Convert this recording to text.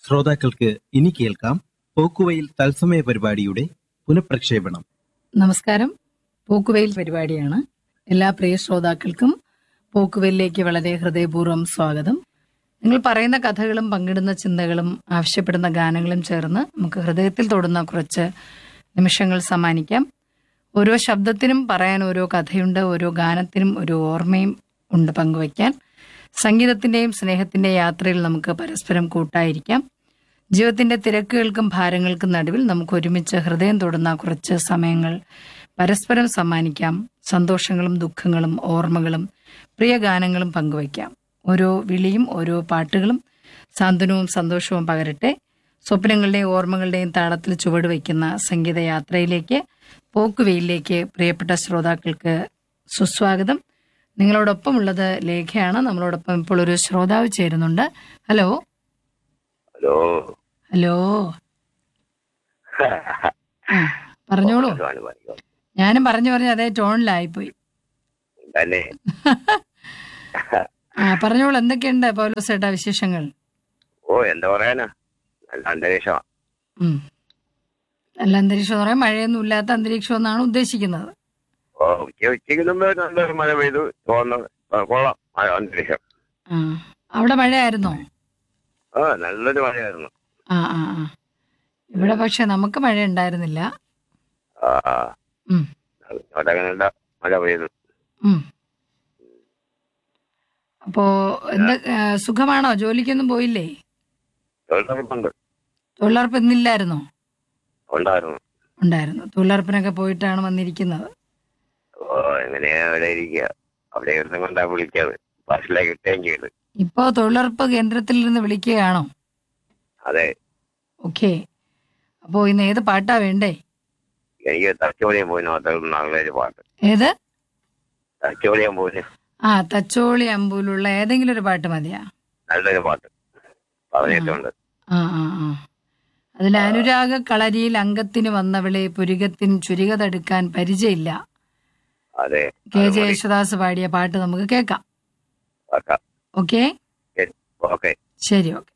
ശ്രോതാക്കൾക്ക് ഇനി കേൾക്കാം പോക്കുവയിൽ തത്സമയ പരിപാടിയുടെ പുനഃപ്രക്ഷേപണം നമസ്കാരം പോക്കുവെയിൽ പരിപാടിയാണ് എല്ലാ പ്രിയ ശ്രോതാക്കൾക്കും പോക്കുവെയിലേക്ക് വളരെ ഹൃദയപൂർവ്വം സ്വാഗതം നിങ്ങൾ പറയുന്ന കഥകളും പങ്കിടുന്ന ചിന്തകളും ആവശ്യപ്പെടുന്ന ഗാനങ്ങളും ചേർന്ന് നമുക്ക് ഹൃദയത്തിൽ തൊടുന്ന കുറച്ച് നിമിഷങ്ങൾ സമ്മാനിക്കാം ഓരോ ശബ്ദത്തിനും പറയാൻ ഓരോ കഥയുണ്ട് ഓരോ ഗാനത്തിനും ഒരു ഓർമ്മയും ഉണ്ട് പങ്കുവയ്ക്കാൻ സംഗീതത്തിന്റെയും സ്നേഹത്തിന്റെയും യാത്രയിൽ നമുക്ക് പരസ്പരം കൂട്ടായിരിക്കാം ജീവിതത്തിന്റെ തിരക്കുകൾക്കും ഭാരങ്ങൾക്കും നടുവിൽ നമുക്ക് ഒരുമിച്ച് ഹൃദയം തൊടുന്ന കുറച്ച് സമയങ്ങൾ പരസ്പരം സമ്മാനിക്കാം സന്തോഷങ്ങളും ദുഃഖങ്ങളും ഓർമ്മകളും പ്രിയ ഗാനങ്ങളും പങ്കുവയ്ക്കാം ഓരോ വിളിയും ഓരോ പാട്ടുകളും സാന്ത്വനവും സന്തോഷവും പകരട്ടെ സ്വപ്നങ്ങളുടെയും ഓർമ്മകളുടെയും താളത്തിൽ ചുവട് വയ്ക്കുന്ന സംഗീത യാത്രയിലേക്ക് പോക്കുവെയിലേക്ക് പ്രിയപ്പെട്ട ശ്രോതാക്കൾക്ക് സുസ്വാഗതം നിങ്ങളോടൊപ്പം ഉള്ളത് ലേഖയാണ് നമ്മളോടൊപ്പം ഇപ്പോൾ ഒരു ശ്രോതാവ് ചേരുന്നുണ്ട് ഹലോ ഹലോ ഹലോ ആ, പറഞ്ഞോളൂ ഭഗവാന് പറയുക. ഞാനും പറഞ്ഞു പറഞ്ഞു അതേ ടോണിലായിപ്പോയി തന്നെ ആ പറഞ്ഞോളൂ എന്തൊക്കെയുണ്ട് പൗലോസ് ചേട്ടാ വിശേഷങ്ങൾ ഓ എന്താ പറയാനാ നല്ല അന്തരീക്ഷമാണ് ഉം. നല്ല അന്തരീക്ഷം എന്ന് പറയാൻ മഴയൊന്നും ഇല്ലാത്ത അന്തരീക്ഷം എന്നാണ് ഉദ്ദേശിക്കുന്നത് ഓ ഉച്ച ഉച്ചയ്ക്ക് മുമ്പ് നല്ലൊരു മഴ പെയ്തു തോന്നുന്നു ആ, കൊള്ളാം മഴ അന്തരീക്ഷം ആ അവിടെ മഴയായിരുന്നോ ആ നല്ലൊരു മഴയായിരുന്നു ആ ആ ആ ഇവിടെ പക്ഷെ നമുക്ക് മഴ ഉണ്ടായിരുന്നില്ല ആ ഉം, അവിടെ അങ്ങനെ ഉണ്ട മഴ പെയ്തു ഉം. അപ്പോ എന്താ ആ, സുഖമാണോ ജോലിക്കൊന്നും പോയില്ലേ തൊഴിലുറപ്പുണ്ട് തൊഴിലുറപ്പ് ഇന്നില്ലായിരുന്നോ ഉണ്ടായിരുന്നു ഉണ്ടായിരുന്നു തൊഴിലുറപ്പിനൊക്കെ പോയിട്ടാണ് വന്നിരിക്കുന്നത് ഓ എങ്ങനെയാ അവിടെ ഇരിക്കുക അവിടെ ഇരുന്ന് കൊണ്ടാ വിളിക്കാറ് ബസ്സിലേക്ക് കിട്ടുകയും ചെയ്ത് ഇപ്പോ തൊഴിലുറപ്പ് കേന്ദ്രത്തിൽ നിന്ന് വിളിക്കുകയാണോ അതെ ഓക്കെ അപ്പോ ഇന്ന് ഏത് പാട്ടാ വേണ്ടേ എനിക്ക് തച്ചോളിയം പോയി നോക്കുന്ന നല്ലൊരു പാട്ട് ഏത് തച്ചോളിയം പോയി ആ തച്ചോളി അമ്പൂലുള്ള ഏതെങ്കിലും ഒരു പാട്ട് മതിയാ നല്ലൊരു പാട്ട് പറഞ്ഞിട്ടുണ്ട് ആ ആ ആ അതിൽ അനുരാഗ കളരിയിൽ അംഗത്തിന് വന്നവളെ പുരികത്തിന് ചുരിക തടുക്കാൻ പരിചയമില്ല അതെ കെ ജെ യേശുദാസ് പാടിയ പാട്ട് നമുക്ക് കേൾക്കാം ഓക്കെ ഓക്കെ ഓക്കെ ശരി ഓക്കെ